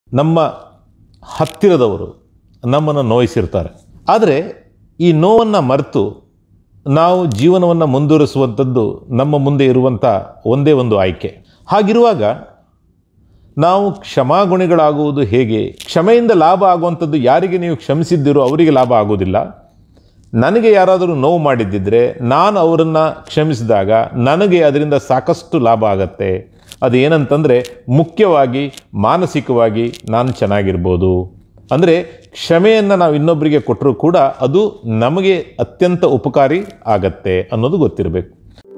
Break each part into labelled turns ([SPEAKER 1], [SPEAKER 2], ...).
[SPEAKER 1] ನಮ್ಮ ಹತ್ತಿರದವರು ನಮ್ಮನ್ನು ನೋಯಿಸಿರ್ತಾರೆ ಆದರೆ ಈ ನೋವನ್ನು ಮರೆತು ನಾವು ಜೀವನವನ್ನು ಮುಂದುವರಿಸುವಂಥದ್ದು ನಮ್ಮ ಮುಂದೆ ಇರುವಂಥ ಒಂದೇ ಒಂದು ಆಯ್ಕೆ ಹಾಗಿರುವಾಗ ನಾವು ಕ್ಷಮಾಗುಣಿಗಳಾಗುವುದು ಹೇಗೆ ಕ್ಷಮೆಯಿಂದ ಲಾಭ ಆಗುವಂಥದ್ದು ಯಾರಿಗೆ ನೀವು ಕ್ಷಮಿಸಿದ್ದೀರೋ ಅವರಿಗೆ ಲಾಭ ಆಗೋದಿಲ್ಲ ನನಗೆ ಯಾರಾದರೂ ನೋವು ಮಾಡಿದ್ದಿದ್ರೆ ನಾನು ಅವರನ್ನು ಕ್ಷಮಿಸಿದಾಗ ನನಗೆ ಅದರಿಂದ ಸಾಕಷ್ಟು ಲಾಭ ಆಗತ್ತೆ ಅದು ಏನಂತಂದರೆ ಮುಖ್ಯವಾಗಿ ಮಾನಸಿಕವಾಗಿ ನಾನು ಚೆನ್ನಾಗಿರ್ಬೋದು ಅಂದರೆ ಕ್ಷಮೆಯನ್ನು ನಾವು ಇನ್ನೊಬ್ಬರಿಗೆ ಕೊಟ್ಟರೂ ಕೂಡ ಅದು ನಮಗೆ ಅತ್ಯಂತ ಉಪಕಾರಿ ಆಗತ್ತೆ ಅನ್ನೋದು ಗೊತ್ತಿರಬೇಕು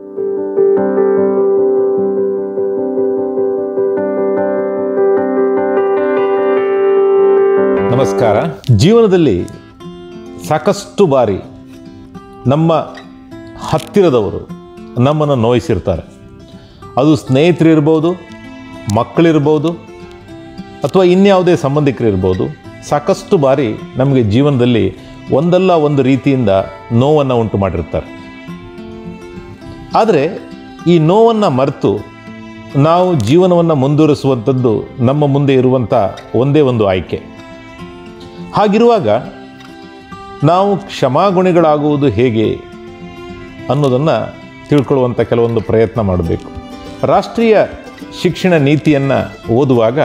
[SPEAKER 1] ನಮಸ್ಕಾರ ಜೀವನದಲ್ಲಿ ಸಾಕಷ್ಟು ಬಾರಿ ನಮ್ಮ ಹತ್ತಿರದವರು ನಮ್ಮನ್ನು ನೋಯಿಸಿರ್ತಾರೆ ಅದು ಸ್ನೇಹಿತರಿರ್ಬೋದು ಮಕ್ಕಳಿರ್ಬೋದು ಅಥವಾ ಇನ್ಯಾವುದೇ ಸಂಬಂಧಿಕರಿರ್ಬೋದು ಸಾಕಷ್ಟು ಬಾರಿ ನಮಗೆ ಜೀವನದಲ್ಲಿ ಒಂದಲ್ಲ ಒಂದು ರೀತಿಯಿಂದ ನೋವನ್ನು ಉಂಟು ಮಾಡಿರ್ತಾರೆ ಆದರೆ ಈ ನೋವನ್ನು ಮರೆತು ನಾವು ಜೀವನವನ್ನು ಮುಂದುವರಿಸುವಂಥದ್ದು ನಮ್ಮ ಮುಂದೆ ಇರುವಂಥ ಒಂದೇ ಒಂದು ಆಯ್ಕೆ ಹಾಗಿರುವಾಗ ನಾವು ಕ್ಷಮಾಗುಣಿಗಳಾಗುವುದು ಹೇಗೆ ಅನ್ನೋದನ್ನು ತಿಳ್ಕೊಳ್ಳುವಂಥ ಕೆಲವೊಂದು ಪ್ರಯತ್ನ ಮಾಡಬೇಕು ರಾಷ್ಟ್ರೀಯ ಶಿಕ್ಷಣ ನೀತಿಯನ್ನು ಓದುವಾಗ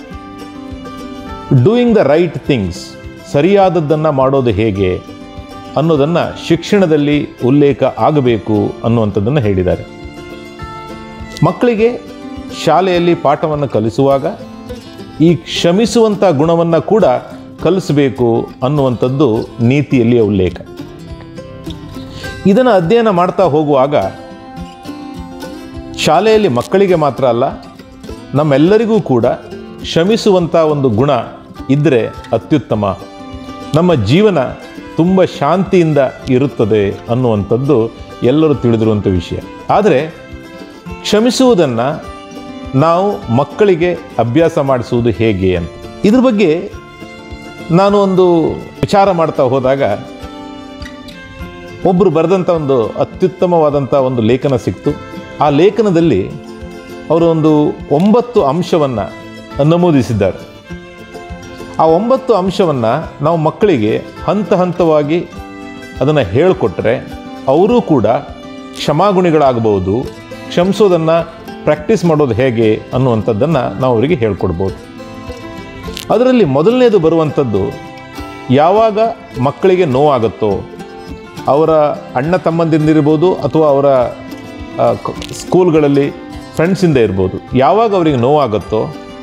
[SPEAKER 1] ಡೂಯಿಂಗ್ ದ ರೈಟ್ ಥಿಂಗ್ಸ್ ಸರಿಯಾದದ್ದನ್ನು ಮಾಡೋದು ಹೇಗೆ ಅನ್ನೋದನ್ನು ಶಿಕ್ಷಣದಲ್ಲಿ ಉಲ್ಲೇಖ ಆಗಬೇಕು ಅನ್ನುವಂಥದ್ದನ್ನು ಹೇಳಿದ್ದಾರೆ ಮಕ್ಕಳಿಗೆ ಶಾಲೆಯಲ್ಲಿ ಪಾಠವನ್ನು ಕಲಿಸುವಾಗ ಈ ಕ್ಷಮಿಸುವಂಥ ಗುಣವನ್ನು ಕೂಡ ಕಲಿಸಬೇಕು ಅನ್ನುವಂಥದ್ದು ನೀತಿಯಲ್ಲಿಯ ಉಲ್ಲೇಖ ಇದನ್ನು ಅಧ್ಯಯನ ಮಾಡ್ತಾ ಹೋಗುವಾಗ ಶಾಲೆಯಲ್ಲಿ ಮಕ್ಕಳಿಗೆ ಮಾತ್ರ ಅಲ್ಲ ನಮ್ಮೆಲ್ಲರಿಗೂ ಕೂಡ ಕ್ಷಮಿಸುವಂಥ ಒಂದು ಗುಣ ಇದ್ದರೆ ಅತ್ಯುತ್ತಮ ನಮ್ಮ ಜೀವನ ತುಂಬ ಶಾಂತಿಯಿಂದ ಇರುತ್ತದೆ ಅನ್ನುವಂಥದ್ದು ಎಲ್ಲರೂ ತಿಳಿದಿರುವಂಥ ವಿಷಯ ಆದರೆ ಕ್ಷಮಿಸುವುದನ್ನು ನಾವು ಮಕ್ಕಳಿಗೆ ಅಭ್ಯಾಸ ಮಾಡಿಸುವುದು ಹೇಗೆ ಅಂತ ಇದ್ರ ಬಗ್ಗೆ ನಾನು ಒಂದು ವಿಚಾರ ಮಾಡ್ತಾ ಹೋದಾಗ ಒಬ್ಬರು ಬರೆದಂಥ ಒಂದು ಅತ್ಯುತ್ತಮವಾದಂಥ ಒಂದು ಲೇಖನ ಸಿಕ್ತು ಆ ಲೇಖನದಲ್ಲಿ ಅವರು ಒಂದು ಒಂಬತ್ತು ಅಂಶವನ್ನು ನಮೂದಿಸಿದ್ದಾರೆ ಆ ಒಂಬತ್ತು ಅಂಶವನ್ನು ನಾವು ಮಕ್ಕಳಿಗೆ ಹಂತ ಹಂತವಾಗಿ ಅದನ್ನು ಹೇಳಿಕೊಟ್ರೆ ಅವರೂ ಕೂಡ ಕ್ಷಮಾಗುಣಿಗಳಾಗಬಹುದು ಕ್ಷಮಿಸೋದನ್ನು ಪ್ರಾಕ್ಟೀಸ್ ಮಾಡೋದು ಹೇಗೆ ಅನ್ನುವಂಥದ್ದನ್ನು ನಾವು ಅವರಿಗೆ ಹೇಳ್ಕೊಡ್ಬೋದು ಅದರಲ್ಲಿ ಮೊದಲನೇದು ಬರುವಂಥದ್ದು ಯಾವಾಗ ಮಕ್ಕಳಿಗೆ ನೋವಾಗುತ್ತೋ ಅವರ ಅಣ್ಣ ತಮ್ಮಂದಿರಿರ್ಬೋದು ಅಥವಾ ಅವರ ಆ, ಕ- ಸ್ಕೂಲ್ಗಳಲ್ಲಿ ಫ್ರೆಂಡ್ಸಿಂದ ಇರ್ಬೋದು ಯಾವಾಗ ಅವರಿಗೆ ನೋವಾಗುತ್ತೋ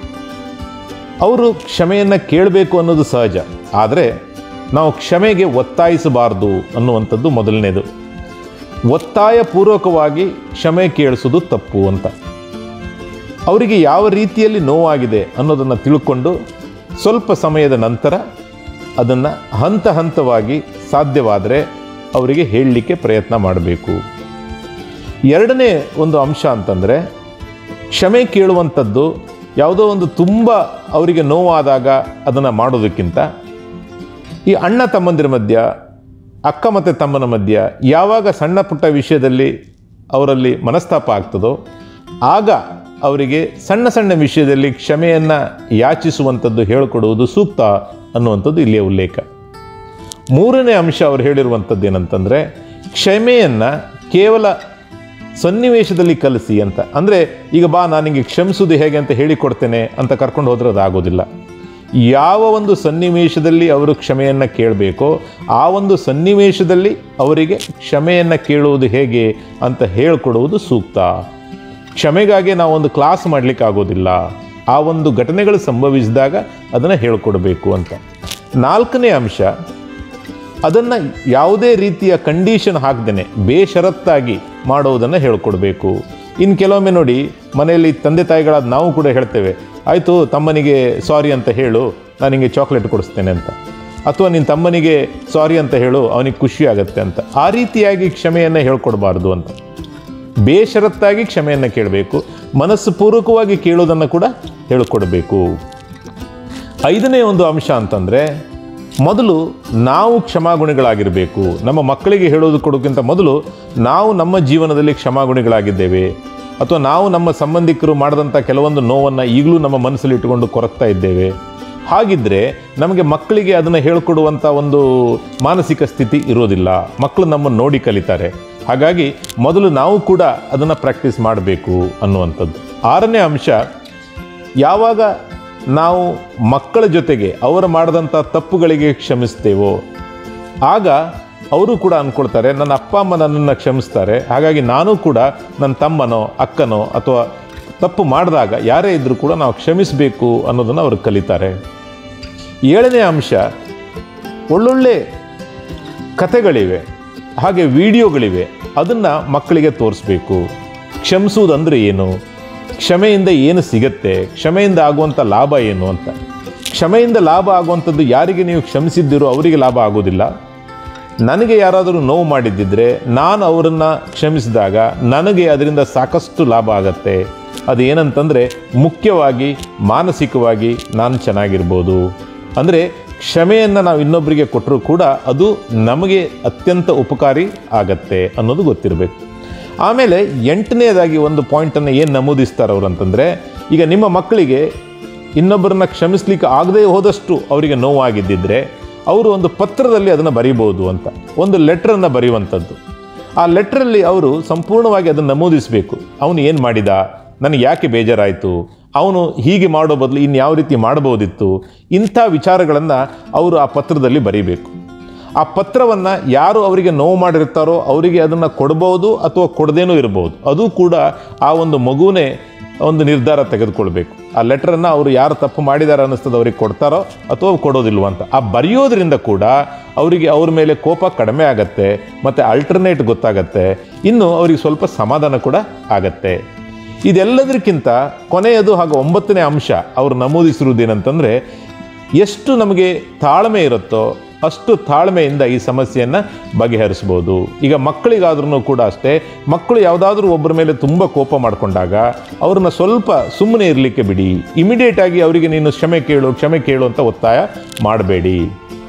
[SPEAKER 1] ಅವರು ಕ್ಷಮೆಯನ್ನು ಕೇಳಬೇಕು ಅನ್ನೋದು ಸಹಜ ಆದರೆ ನಾವು ಕ್ಷಮೆಗೆ ಒತ್ತಾಯಿಸಬಾರ್ದು ಅನ್ನುವಂಥದ್ದು ಮೊದಲನೇದು ಒತ್ತಾಯಪೂರ್ವಕವಾಗಿ ಕ್ಷಮೆ ಕೇಳಿಸೋದು ತಪ್ಪು ಅಂತ ಅವರಿಗೆ ಯಾವ ರೀತಿಯಲ್ಲಿ ನೋವಾಗಿದೆ ಅನ್ನೋದನ್ನು ತಿಳ್ಕೊಂಡು ಸ್ವಲ್ಪ ಸಮಯದ ನಂತರ ಅದನ್ನು ಹಂತ ಹಂತವಾಗಿ ಸಾಧ್ಯವಾದರೆ ಅವರಿಗೆ ಹೇಳಲಿಕ್ಕೆ ಪ್ರಯತ್ನ ಮಾಡಬೇಕು ಎರಡನೇ ಒಂದು ಅಂಶ ಅಂತಂದರೆ ಕ್ಷಮೆ ಕೇಳುವಂಥದ್ದು ಯಾವುದೋ ಒಂದು ತುಂಬ ಅವರಿಗೆ ನೋವಾದಾಗ ಅದನ್ನು ಮಾಡೋದಕ್ಕಿಂತ ಈ ಅಣ್ಣ ತಮ್ಮಂದಿರ ಮಧ್ಯ ಅಕ್ಕ ಮತ್ತು ತಮ್ಮನ ಮಧ್ಯ ಯಾವಾಗ ಸಣ್ಣ ಪುಟ್ಟ ವಿಷಯದಲ್ಲಿ ಅವರಲ್ಲಿ ಮನಸ್ತಾಪ ಆಗ್ತದೋ ಆಗ ಅವರಿಗೆ ಸಣ್ಣ ಸಣ್ಣ ವಿಷಯದಲ್ಲಿ ಕ್ಷಮೆಯನ್ನು ಯಾಚಿಸುವಂಥದ್ದು ಹೇಳಿಕೊಡುವುದು ಸೂಕ್ತ ಅನ್ನುವಂಥದ್ದು ಇಲ್ಲಿಯ ಉಲ್ಲೇಖ ಮೂರನೇ ಅಂಶ ಅವರು ಹೇಳಿರುವಂಥದ್ದು ಏನಂತಂದರೆ ಕ್ಷಮೆಯನ್ನು ಕೇವಲ ಸನ್ನಿವೇಶದಲ್ಲಿ ಕಲಿಸಿ ಅಂತ ಅಂದರೆ ಈಗ ಬಾ ನಾನಿಗೆ ಕ್ಷಮಿಸುವುದು ಹೇಗೆ ಅಂತ ಹೇಳಿಕೊಡ್ತೇನೆ ಅಂತ ಕರ್ಕೊಂಡು ಹೋದ್ರೆ ಅದಾಗೋದಿಲ್ಲ ಯಾವ ಒಂದು ಸನ್ನಿವೇಶದಲ್ಲಿ ಅವರು ಕ್ಷಮೆಯನ್ನು ಕೇಳಬೇಕೋ ಆ ಒಂದು ಸನ್ನಿವೇಶದಲ್ಲಿ ಅವರಿಗೆ ಕ್ಷಮೆಯನ್ನು ಕೇಳುವುದು ಹೇಗೆ ಅಂತ ಹೇಳಿಕೊಡುವುದು ಸೂಕ್ತ ಕ್ಷಮೆಗಾಗಿ ನಾವು ಒಂದು ಕ್ಲಾಸ್ ಮಾಡಲಿಕ್ಕೆ ಆಗೋದಿಲ್ಲ ಆ ಒಂದು ಘಟನೆಗಳು ಸಂಭವಿಸಿದಾಗ ಅದನ್ನು ಹೇಳಿಕೊಡಬೇಕು ಅಂತ ನಾಲ್ಕನೇ ಅಂಶ ಅದನ್ನು ಯಾವುದೇ ರೀತಿಯ ಕಂಡೀಷನ್ ಹಾಕ್ದೇನೆ ಬೇಷರತ್ತಾಗಿ ಮಾಡುವುದನ್ನು ಹೇಳ್ಕೊಡ್ಬೇಕು ಇನ್ನು ಕೆಲವೊಮ್ಮೆ ನೋಡಿ ಮನೆಯಲ್ಲಿ ತಂದೆ ತಾಯಿಗಳಾದ ನಾವು ಕೂಡ ಹೇಳ್ತೇವೆ ಆಯಿತು ತಮ್ಮನಿಗೆ ಸಾರಿ ಅಂತ ಹೇಳು ನಾನು ನಿಮಗೆ ಚಾಕ್ಲೇಟ್ ಕೊಡಿಸ್ತೇನೆ ಅಂತ ಅಥವಾ ನಿನ್ನ ತಮ್ಮನಿಗೆ ಸಾರಿ ಅಂತ ಹೇಳು ಅವನಿಗೆ ಖುಷಿ ಆಗುತ್ತೆ ಅಂತ ಆ ರೀತಿಯಾಗಿ ಕ್ಷಮೆಯನ್ನು ಹೇಳ್ಕೊಡ್ಬಾರ್ದು ಅಂತ ಬೇಷರತ್ತಾಗಿ ಕ್ಷಮೆಯನ್ನು ಕೇಳಬೇಕು ಮನಸ್ಸು ಪೂರ್ವಕವಾಗಿ ಕೇಳೋದನ್ನು ಕೂಡ ಹೇಳಿಕೊಡಬೇಕು ಐದನೇ ಒಂದು ಅಂಶ ಅಂತಂದರೆ ಮೊದಲು ನಾವು ಕ್ಷಮಾಗುಣಿಗಳಾಗಿರಬೇಕು ನಮ್ಮ ಮಕ್ಕಳಿಗೆ ಹೇಳೋದು ಕೊಡೋಕ್ಕಿಂತ ಮೊದಲು ನಾವು ನಮ್ಮ ಜೀವನದಲ್ಲಿ ಕ್ಷಮಾಗುಣಿಗಳಾಗಿದ್ದೇವೆ ಅಥವಾ ನಾವು ನಮ್ಮ ಸಂಬಂಧಿಕರು ಮಾಡಿದಂಥ ಕೆಲವೊಂದು ನೋವನ್ನು ಈಗಲೂ ನಮ್ಮ ಮನಸ್ಸಲ್ಲಿ ಇಟ್ಟುಕೊಂಡು ಕೊರಗ್ತಾ ಇದ್ದೇವೆ ಹಾಗಿದ್ರೆ ನಮಗೆ ಮಕ್ಕಳಿಗೆ ಅದನ್ನು ಹೇಳ್ಕೊಡುವಂಥ ಒಂದು ಮಾನಸಿಕ ಸ್ಥಿತಿ ಇರೋದಿಲ್ಲ ಮಕ್ಕಳು ನಮ್ಮನ್ನು ನೋಡಿ ಕಲಿತಾರೆ ಹಾಗಾಗಿ ಮೊದಲು ನಾವು ಕೂಡ ಅದನ್ನು ಪ್ರಾಕ್ಟೀಸ್ ಮಾಡಬೇಕು ಅನ್ನುವಂಥದ್ದು ಆರನೇ ಅಂಶ ಯಾವಾಗ ನಾವು ಮಕ್ಕಳ ಜೊತೆಗೆ ಅವರು ಮಾಡಿದಂಥ ತಪ್ಪುಗಳಿಗೆ ಕ್ಷಮಿಸ್ತೇವೋ ಆಗ ಅವರು ಕೂಡ ಅಂದ್ಕೊಳ್ತಾರೆ ನನ್ನ ಅಪ್ಪ ಅಮ್ಮ ನನ್ನನ್ನು ಕ್ಷಮಿಸ್ತಾರೆ ಹಾಗಾಗಿ ನಾನು ಕೂಡ ನನ್ನ ತಮ್ಮನೋ ಅಕ್ಕನೋ ಅಥವಾ ತಪ್ಪು ಮಾಡಿದಾಗ ಯಾರೇ ಇದ್ದರೂ ಕೂಡ ನಾವು ಕ್ಷಮಿಸಬೇಕು ಅನ್ನೋದನ್ನು ಅವರು ಕಲಿತಾರೆ ಏಳನೇ ಅಂಶ ಒಳ್ಳೊಳ್ಳೆ ಕಥೆಗಳಿವೆ ಹಾಗೆ ವಿಡಿಯೋಗಳಿವೆ ಅದನ್ನು ಮಕ್ಕಳಿಗೆ ತೋರಿಸ್ಬೇಕು ಕ್ಷಮಿಸುವುದಂದ್ರೆ ಏನು ಕ್ಷಮೆಯಿಂದ ಏನು ಸಿಗತ್ತೆ ಕ್ಷಮೆಯಿಂದ ಆಗುವಂಥ ಲಾಭ ಏನು ಅಂತ ಕ್ಷಮೆಯಿಂದ ಲಾಭ ಆಗುವಂಥದ್ದು ಯಾರಿಗೆ ನೀವು ಕ್ಷಮಿಸಿದ್ದೀರೋ ಅವರಿಗೆ ಲಾಭ ಆಗೋದಿಲ್ಲ ನನಗೆ ಯಾರಾದರೂ ನೋವು ಮಾಡಿದ್ದಿದ್ರೆ ನಾನು ಅವರನ್ನು ಕ್ಷಮಿಸಿದಾಗ ನನಗೆ ಅದರಿಂದ ಸಾಕಷ್ಟು ಲಾಭ ಆಗತ್ತೆ ಅದು ಏನಂತಂದರೆ ಮುಖ್ಯವಾಗಿ ಮಾನಸಿಕವಾಗಿ ನಾನು ಚೆನ್ನಾಗಿರ್ಬೋದು ಅಂದರೆ ಕ್ಷಮೆಯನ್ನು ನಾವು ಇನ್ನೊಬ್ಬರಿಗೆ ಕೊಟ್ಟರೂ ಕೂಡ ಅದು ನಮಗೆ ಅತ್ಯಂತ ಉಪಕಾರಿ ಆಗತ್ತೆ ಅನ್ನೋದು ಗೊತ್ತಿರಬೇಕು ಆಮೇಲೆ ಎಂಟನೇದಾಗಿ ಒಂದು ಪಾಯಿಂಟನ್ನು ಏನು ನಮೂದಿಸ್ತಾರೆ ಅವರು ಅಂತಂದರೆ ಈಗ ನಿಮ್ಮ ಮಕ್ಕಳಿಗೆ ಇನ್ನೊಬ್ಬರನ್ನ ಕ್ಷಮಿಸ್ಲಿಕ್ಕೆ ಆಗದೇ ಹೋದಷ್ಟು ಅವರಿಗೆ ನೋವಾಗಿದ್ದಿದ್ರೆ ಅವರು ಒಂದು ಪತ್ರದಲ್ಲಿ ಅದನ್ನು ಬರೀಬೋದು ಅಂತ ಒಂದು ಲೆಟ್ರನ್ನು ಬರೆಯುವಂಥದ್ದು ಆ ಲೆಟ್ರಲ್ಲಿ ಅವರು ಸಂಪೂರ್ಣವಾಗಿ ಅದನ್ನು ನಮೂದಿಸಬೇಕು ಅವನು ಏನು ಮಾಡಿದ ನನಗೆ ಯಾಕೆ ಬೇಜಾರಾಯಿತು ಅವನು ಹೀಗೆ ಮಾಡೋ ಬದಲು ಇನ್ಯಾವ ರೀತಿ ಮಾಡಬಹುದಿತ್ತು ಇಂಥ ವಿಚಾರಗಳನ್ನು ಅವರು ಆ ಪತ್ರದಲ್ಲಿ ಬರೀಬೇಕು ಆ ಪತ್ರವನ್ನು ಯಾರು ಅವರಿಗೆ ನೋವು ಮಾಡಿರ್ತಾರೋ ಅವರಿಗೆ ಅದನ್ನು ಕೊಡ್ಬೋದು ಅಥವಾ ಕೊಡದೇನೂ ಇರ್ಬೋದು ಅದು ಕೂಡ ಆ ಒಂದು ಮಗುವೇ ಒಂದು ನಿರ್ಧಾರ ತೆಗೆದುಕೊಳ್ಬೇಕು ಆ ಲೆಟ್ರನ್ನು ಅವರು ಯಾರು ತಪ್ಪು ಮಾಡಿದ್ದಾರೆ ಅನ್ನಿಸ್ತದೆ ಅವ್ರಿಗೆ ಕೊಡ್ತಾರೋ ಅಥವಾ ಕೊಡೋದಿಲ್ವ ಅಂತ ಆ ಬರೆಯೋದ್ರಿಂದ ಕೂಡ ಅವರಿಗೆ ಅವ್ರ ಮೇಲೆ ಕೋಪ ಕಡಿಮೆ ಆಗತ್ತೆ ಮತ್ತು ಅಲ್ಟರ್ನೇಟ್ ಗೊತ್ತಾಗತ್ತೆ ಇನ್ನು ಅವರಿಗೆ ಸ್ವಲ್ಪ ಸಮಾಧಾನ ಕೂಡ ಆಗತ್ತೆ ಇದೆಲ್ಲದಕ್ಕಿಂತ ಕೊನೆಯದು ಹಾಗೂ ಒಂಬತ್ತನೇ ಅಂಶ ಅವರು ನಮೂದಿಸಿರುವುದೇನಂತಂದರೆ ಎಷ್ಟು ನಮಗೆ ತಾಳ್ಮೆ ಇರುತ್ತೋ ಅಷ್ಟು ತಾಳ್ಮೆಯಿಂದ ಈ ಸಮಸ್ಯೆಯನ್ನು ಬಗೆಹರಿಸ್ಬೋದು ಈಗ ಮಕ್ಕಳಿಗಾದ್ರೂ ಕೂಡ ಅಷ್ಟೇ ಮಕ್ಕಳು ಯಾವುದಾದ್ರೂ ಒಬ್ಬರ ಮೇಲೆ ತುಂಬ ಕೋಪ ಮಾಡಿಕೊಂಡಾಗ ಅವ್ರನ್ನ ಸ್ವಲ್ಪ ಸುಮ್ಮನೆ ಇರಲಿಕ್ಕೆ ಬಿಡಿ ಇಮಿಡಿಯೇಟ್ ಆಗಿ ಅವರಿಗೆ ನೀನು ಕ್ಷಮೆ ಕೇಳು ಕ್ಷಮೆ ಕೇಳು ಅಂತ ಒತ್ತಾಯ ಮಾಡಬೇಡಿ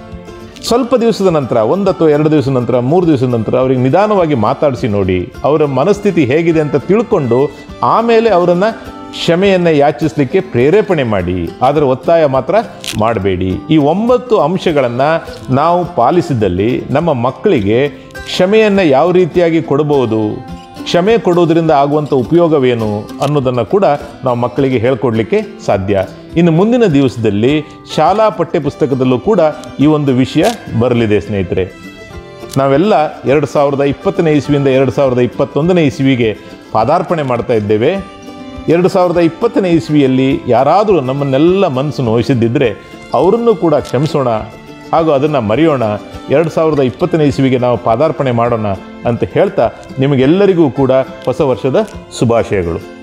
[SPEAKER 1] ಸ್ವಲ್ಪ ದಿವಸದ ನಂತರ ಒಂದು ಅಥವಾ ಎರಡು ದಿವಸದ ನಂತರ ಮೂರು ದಿವಸದ ನಂತರ ಅವರಿಗೆ ನಿಧಾನವಾಗಿ ಮಾತಾಡಿಸಿ ನೋಡಿ ಅವರ ಮನಸ್ಥಿತಿ ಹೇಗಿದೆ ಅಂತ ತಿಳ್ಕೊಂಡು ಆಮೇಲೆ ಅವರನ್ನು ಕ್ಷಮೆಯನ್ನು ಯಾಚಿಸಲಿಕ್ಕೆ ಪ್ರೇರೇಪಣೆ ಮಾಡಿ ಆದರೆ ಒತ್ತಾಯ ಮಾತ್ರ ಮಾಡಬೇಡಿ ಈ ಒಂಬತ್ತು ಅಂಶಗಳನ್ನು ನಾವು ಪಾಲಿಸಿದಲ್ಲಿ ನಮ್ಮ ಮಕ್ಕಳಿಗೆ ಕ್ಷಮೆಯನ್ನು ಯಾವ ರೀತಿಯಾಗಿ ಕೊಡಬಹುದು ಕ್ಷಮೆ ಕೊಡುವುದರಿಂದ ಆಗುವಂಥ ಉಪಯೋಗವೇನು ಅನ್ನೋದನ್ನು ಕೂಡ ನಾವು ಮಕ್ಕಳಿಗೆ ಹೇಳ್ಕೊಡ್ಲಿಕ್ಕೆ ಸಾಧ್ಯ ಇನ್ನು ಮುಂದಿನ ದಿವಸದಲ್ಲಿ ಶಾಲಾ ಪಠ್ಯಪುಸ್ತಕದಲ್ಲೂ ಕೂಡ ಈ ಒಂದು ವಿಷಯ ಬರಲಿದೆ ಸ್ನೇಹಿತರೆ ನಾವೆಲ್ಲ ಎರಡು ಸಾವಿರದ ಇಪ್ಪತ್ತನೇ ಇಸ್ವಿಯಿಂದ ಎರಡು ಸಾವಿರದ ಇಪ್ಪತ್ತೊಂದನೇ ಇಸ್ವಿಗೆ ಪಾದಾರ್ಪಣೆ ಮಾಡ್ತಾ ಇದ್ದೇವೆ ಎರಡು ಸಾವಿರದ ಇಪ್ಪತ್ತನೇ ಇಸ್ವಿಯಲ್ಲಿ ಯಾರಾದರೂ ನಮ್ಮನ್ನೆಲ್ಲ ಮನಸ್ಸು ನೋಯಿಸಿದ್ದಿದ್ರೆ ಅವರನ್ನು ಕೂಡ ಕ್ಷಮಿಸೋಣ ಹಾಗೂ ಅದನ್ನು ಮರೆಯೋಣ ಎರಡು ಸಾವಿರದ ಇಪ್ಪತ್ತನೇ ಇಸ್ವಿಗೆ ನಾವು ಪಾದಾರ್ಪಣೆ ಮಾಡೋಣ ಅಂತ ಹೇಳ್ತಾ ನಿಮಗೆಲ್ಲರಿಗೂ ಕೂಡ ಹೊಸ ವರ್ಷದ ಶುಭಾಶಯಗಳು